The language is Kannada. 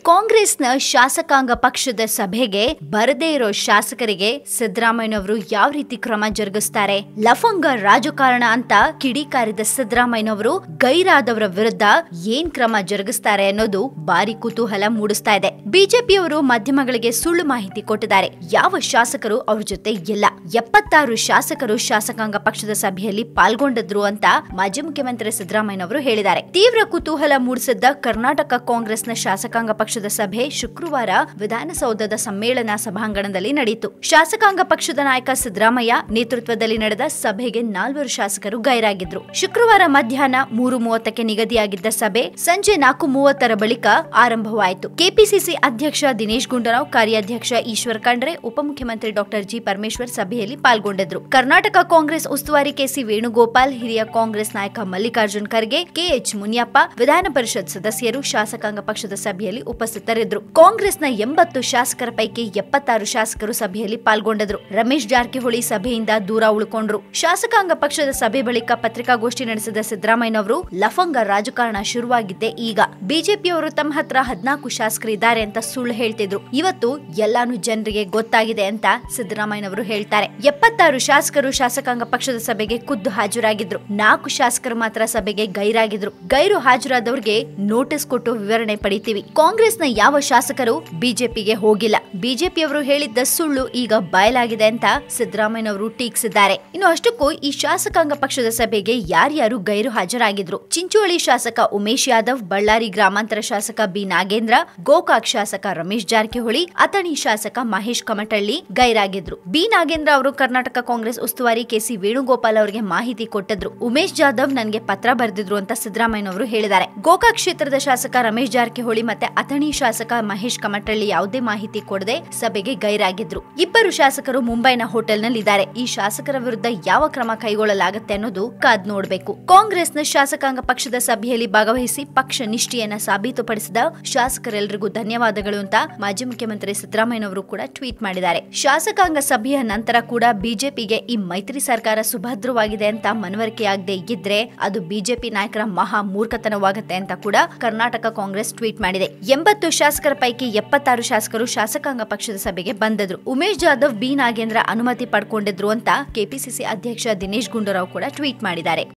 ಕಾಂಗ್ರೆಸ್ನ ಶಾಸಕಾಂಗ ಪಕ್ಷದ ಸಭೆಗೆ ಬರದೇ ಇರೋ ಶಾಸಕರಿಗೆ ಸಿದ್ದರಾಮಯ್ಯನವರು ಯಾವ ರೀತಿ ಕ್ರಮ ಜರುಗಿಸ್ತಾರೆ ಲಫಂಗ ರಾಜಕಾರಣ ಅಂತ ಕಿಡಿಕಾರಿದ ಸಿದ್ದರಾಮಯ್ಯನವರು ಗೈರಾದವರ ವಿರುದ್ಧ ಏನ್ ಕ್ರಮ ಜರುಗಿಸ್ತಾರೆ ಅನ್ನೋದು ಭಾರಿ ಕುತೂಹಲ ಮೂಡಿಸ್ತಾ ಇದೆ ಬಿಜೆಪಿಯವರು ಮಾಧ್ಯಮಗಳಿಗೆ ಸುಳ್ಳು ಮಾಹಿತಿ ಕೊಟ್ಟಿದ್ದಾರೆ ಯಾವ ಶಾಸಕರು ಅವ್ರ ಜೊತೆ ಇಲ್ಲ ಎಪ್ಪತ್ತಾರು ಶಾಸಕರು ಶಾಸಕಾಂಗ ಪಕ್ಷದ ಸಭೆಯಲ್ಲಿ ಪಾಲ್ಗೊಂಡಿದ್ರು ಅಂತ ಮಾಜಿ ಮುಖ್ಯಮಂತ್ರಿ ಸಿದ್ದರಾಮಯ್ಯನವರು ಹೇಳಿದ್ದಾರೆ ತೀವ್ರ ಕುತೂಹಲ ಮೂಡಿಸಿದ್ದ ಕರ್ನಾಟಕ ಕಾಂಗ್ರೆಸ್ನ ಶಾಸಕಾಂಗ ಪಕ್ಷದ ಸಭೆ ಶುಕ್ರವಾರ ವಿಧಾನಸೌಧದ ಸಮ್ಮೇಳನ ಸಭಾಂಗಣದಲ್ಲಿ ನಡೆಯಿತು ಶಾಸಕಾಂಗ ಪಕ್ಷದ ನಾಯಕ ಸಿದ್ದರಾಮಯ್ಯ ನೇತೃತ್ವದಲ್ಲಿ ನಡೆದ ಸಭೆಗೆ ನಾಲ್ವರು ಶಾಸಕರು ಗೈರಾಗಿದ್ರು ಶುಕ್ರವಾರ ಮಧ್ಯಾಹ್ನ ಮೂರು ಮೂವತ್ತಕ್ಕೆ ನಿಗದಿಯಾಗಿದ್ದ ಸಭೆ ಸಂಜೆ ನಾಲ್ಕು ಮೂವತ್ತರ ಬಳಿಕ ಆರಂಭವಾಯಿತು ಕೆಪಿಸಿಸಿ ಅಧ್ಯಕ್ಷ ದಿನೇಶ್ ಗುಂಡೂರಾವ್ ಕಾರ್ಯಾಧ್ಯಕ್ಷ ಈಶ್ವರ್ ಖಂಡ್ರೆ ಉಪಮುಖ್ಯಮಂತ್ರಿ ಡಾಕ್ಟರ್ ಜಿ ಪರಮೇಶ್ವರ್ ಸಭೆಯಲ್ಲಿ ಪಾಲ್ಗೊಂಡಿದ್ರು ಕರ್ನಾಟಕ ಕಾಂಗ್ರೆಸ್ ಉಸ್ತುವಾರಿ ಕೆಸಿ ವೇಣುಗೋಪಾಲ್ ಹಿರಿಯ ಕಾಂಗ್ರೆಸ್ ನಾಯಕ ಮಲ್ಲಿಕಾರ್ಜುನ್ ಖರ್ಗೆ ಕೆಎಚ್ ಮುನಿಯಪ್ಪ ವಿಧಾನ ಪರಿಷತ್ ಸದಸ್ಯರು ಶಾಸಕಾಂಗ ಪಕ್ಷದ ಸಭೆಯಲ್ಲಿ ಉಪಸ್ಥಿತರಿದ್ದರು ಕಾಂಗ್ರೆಸ್ನ ಎಂಬತ್ತು ಶಾಸಕರ ಪೈಕಿ ಎಪ್ಪತ್ತಾರು ಶಾಸಕರು ಸಭೆಯಲ್ಲಿ ಪಾಲ್ಗೊಂಡಿದ್ರು ರಮೇಶ್ ಜಾರಕಿಹೊಳಿ ಸಭೆಯಿಂದ ದೂರ ಉಳ್ಕೊಂಡ್ರು ಶಾಸಕಾಂಗ ಪಕ್ಷದ ಸಭೆ ಬಳಿಕ ಪತ್ರಿಕಾಗೋಷ್ಠಿ ನಡೆಸಿದ ಸಿದ್ದರಾಮಯ್ಯನವರು ಲಫಂಗ ರಾಜಕಾರಣ ಶುರುವಾಗಿದ್ದೆ ಈಗ ಬಿಜೆಪಿಯವರು ತಮ್ಮ ಹತ್ರ ಹದ್ನಾಲ್ಕು ಶಾಸಕರಿದ್ದಾರೆ ಅಂತ ಸುಳ್ಳು ಹೇಳ್ತಿದ್ರು ಇವತ್ತು ಎಲ್ಲಾನು ಜನರಿಗೆ ಗೊತ್ತಾಗಿದೆ ಅಂತ ಸಿದ್ದರಾಮಯ್ಯನವರು ಹೇಳ್ತಾರೆ ಎಪ್ಪತ್ತಾರು ಶಾಸಕರು ಶಾಸಕಾಂಗ ಪಕ್ಷದ ಸಭೆಗೆ ಖುದ್ದು ಹಾಜರಾಗಿದ್ರು ನಾಲ್ಕು ಶಾಸಕರು ಮಾತ್ರ ಸಭೆಗೆ ಗೈರಾಗಿದ್ರು ಗೈರು ಹಾಜರಾದವರಿಗೆ ನೋಟಿಸ್ ಕೊಟ್ಟು ವಿವರಣೆ ಪಡಿತೀವಿ ಕಾಂಗ್ರೆಸ್ನ ಯಾವ ಶಾಸಕರು ಬಿಜೆಪಿಗೆ ಹೋಗಿಲ್ಲ ಬಿಜೆಪಿಯವರು ಹೇಳಿದ್ದ ಸುಳ್ಳು ಈಗ ಬಯಲಾಗಿದೆ ಅಂತ ಸಿದ್ದರಾಮಯ್ಯನವರು ಟೀಕಿಸಿದ್ದಾರೆ ಇನ್ನು ಅಷ್ಟಕ್ಕೂ ಈ ಶಾಸಕಾಂಗ ಪಕ್ಷದ ಸಭೆಗೆ ಯಾರ್ಯಾರು ಗೈರು ಹಾಜರಾಗಿದ್ರು ಚಿಂಚೋಳಿ ಶಾಸಕ ಉಮೇಶ್ ಯಾದವ್ ಬಳ್ಳಾರಿ ಗ್ರಾಮಾಂತರ ಶಾಸಕ ಬಿ ನಾಗೇಂದ್ರ ಗೋಕಾಕ್ ಶಾಸಕ ರಮೇಶ್ ಜಾರಕಿಹೊಳಿ ಅಥಣಿ ಶಾಸಕ ಮಹೇಶ್ ಕಮಟಳ್ಳಿ ಗೈರಾಗಿದ್ರು ಬಿ ನಾಗೇಂದ್ರ ಅವರು ಕರ್ನಾಟಕ ಕಾಂಗ್ರೆಸ್ ಉಸ್ತುವಾರಿ ಕೆಸಿ ವೇಣುಗೋಪಾಲ್ ಅವರಿಗೆ ಮಾಹಿತಿ ಕೊಟ್ಟಿದ್ರು ಉಮೇಶ್ ಜಾಧವ್ ನನಗೆ ಪತ್ರ ಬರೆದಿದ್ರು ಅಂತ ಸಿದ್ದರಾಮಯ್ಯನವರು ಹೇಳಿದ್ದಾರೆ ಗೋಕಾಕ್ ಕ್ಷೇತ್ರದ ಶಾಸಕ ರಮೇಶ್ ಜಾರಕಿಹೊಳಿ ಮತ್ತೆ ಅಥಣಿ ಶಾಸಕ ಮಹೇಶ್ ಕಮಟಳ್ಳಿ ಯಾವುದೇ ಮಾಹಿತಿ ಕೊಡದೆ ಸಭೆಗೆ ಗೈರಾಗಿದ್ರು ಇಬ್ಬರು ಶಾಸಕರು ಮುಂಬೈನ ಹೋಟೆಲ್ನಲ್ಲಿ ಇದ್ದಾರೆ ಈ ಶಾಸಕರ ವಿರುದ್ಧ ಯಾವ ಕ್ರಮ ಕೈಗೊಳ್ಳಲಾಗುತ್ತೆ ಅನ್ನೋದು ಕಾದ್ ನೋಡಬೇಕು ಕಾಂಗ್ರೆಸ್ನ ಶಾಸಕಾಂಗ ಪಕ್ಷದ ಸಭೆಯಲ್ಲಿ ಭಾಗವಹಿಸಿ ಪಕ್ಷ ನಿಷ್ಠೆಯನ್ನ ಸಾಬೀತುಪಡಿಸಿದ ಶಾಸಕರೆಲ್ಲರಿಗೂ ಧನ್ಯವಾದಗಳು ಅಂತ ಮಾಜಿ ಮುಖ್ಯಮಂತ್ರಿ ಸಿದ್ದರಾಮಯ್ಯನವರು ಕೂಡ ಟ್ವೀಟ್ ಮಾಡಿದ್ದಾರೆ ಶಾಸಕಾಂಗ ಸಭೆಯ ನಂತರ ಕೂಡ ಬಿಜೆಪಿಗೆ ಈ ಮೈತ್ರಿ ಸರ್ಕಾರ ಸುಭದ್ರವಾಗಿದೆ ಅಂತ ಮನವರಿಕೆಯಾಗದೆ ಇದ್ರೆ ಅದು ಬಿಜೆಪಿ ನಾಯಕರ ಮಹಾ ಮೂರ್ಖತನವಾಗುತ್ತೆ ಅಂತ ಕೂಡ ಕರ್ನಾಟಕ ಕಾಂಗ್ರೆಸ್ ಟ್ವೀಟ್ ಮಾಡಿದೆ ಎಂಬತ್ತು ಶಾಸಕರ ಪೈಕಿ ಎಪ್ಪತ್ತಾರು ಶಾಸಕರು ಶಾಸಕಾಂಗ ಪಕ್ಷದ ಸಭೆಗೆ ಬಂದಿದ್ರು ಉಮೇಶ್ ಜಾಧವ್ ಬಿ ನಾಗೇಂದ್ರ ಅನುಮತಿ ಪಡ್ಕೊಂಡಿದ್ರು ಅಂತ ಕೆಪಿಸಿಸಿ ಅಧ್ಯಕ್ಷ ದಿನೇಶ್ ಗುಂಡೂರಾವ್ ಕೂಡ ಟ್ವೀಟ್ ಮಾಡಿದ್ದಾರೆ